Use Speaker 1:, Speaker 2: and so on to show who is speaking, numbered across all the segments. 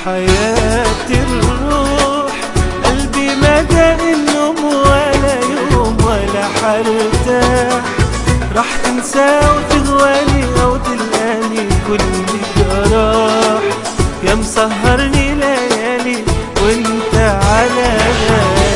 Speaker 1: حياتي الروح قلبي ما جاء النوم ولا يوم ولا حرتاح راح تنسى وتغواني او تلقاني كل جراح يا مسهرني ليالي وانت على بالي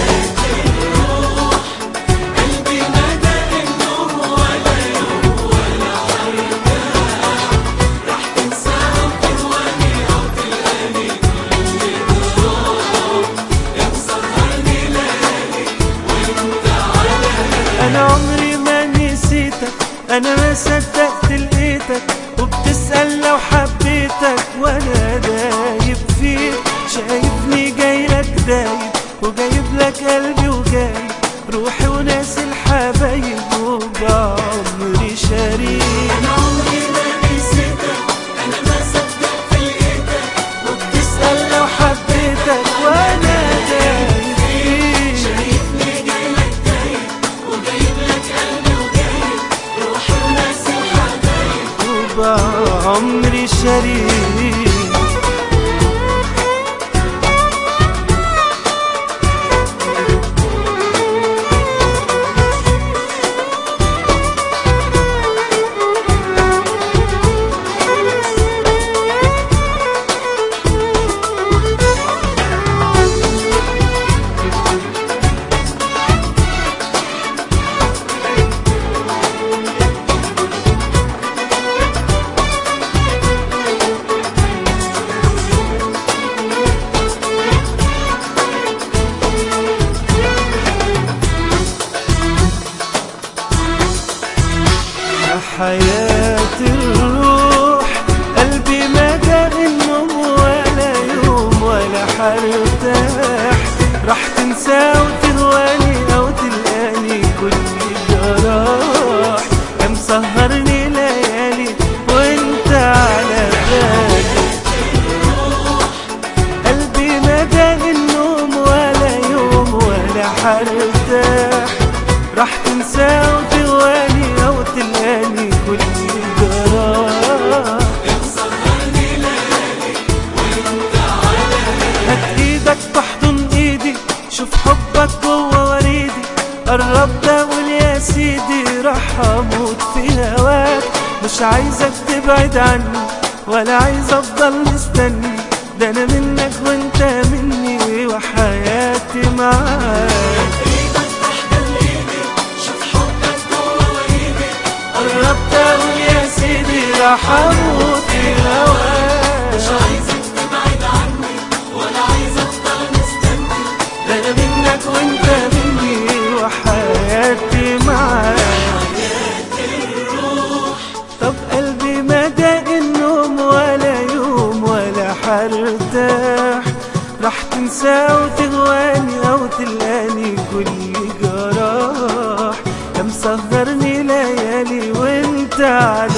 Speaker 1: انا عمري ما نسيتك انا ما صدقت لقيتك وبتسأل لو حبيتك وانا دايب فيك شايفني جاي لك دايب وجايب لك قلبي وجايب روحي وناس الحبايب وبعمري شريك
Speaker 2: أنا عمري ما نسيتك أنا ما صدقت لقيتك
Speaker 1: وبتسأل لو حبيتك وانا دايب فيك
Speaker 2: شايفني جاي لك دايب وجايب لك قلبي وجايب روحي وناس الحبايب
Speaker 1: وبعمري شريك يا حياتي الروح قلبي ما جاء النوم ولا يوم ولا حرتاح راح تنسى وتهواني او تلقاني كل جراح يا مسهرني ليالي وانت على بالي قلبي ما جاء النوم ولا يوم ولا حرتاح راح تنسى وتغواني او تلقاني كل جراح هات ايدك تحضن ايدي شوف حبك جوه وريدي قربت اقول يا سيدي راح اموت في هواك مش عايزك تبعد عني ولا عايز افضل مستني ده انا منك وانت مني وحياتي معاك
Speaker 2: إيدك تحضن إيدي شوف حبك جوا وريدي
Speaker 1: قربت اقول يا سيدي راح اموت في
Speaker 2: مش
Speaker 1: هواك
Speaker 2: عايزك تبعد عني ولا عايز أفضل مستني
Speaker 1: ده انا منك وانت مني وحياتي معاك طب قلبي ما داق النوم ولا يوم ولا حرتاح راح تنسى وتغواني او تلقاني كل جراح يا مسهرني ليالي وانت على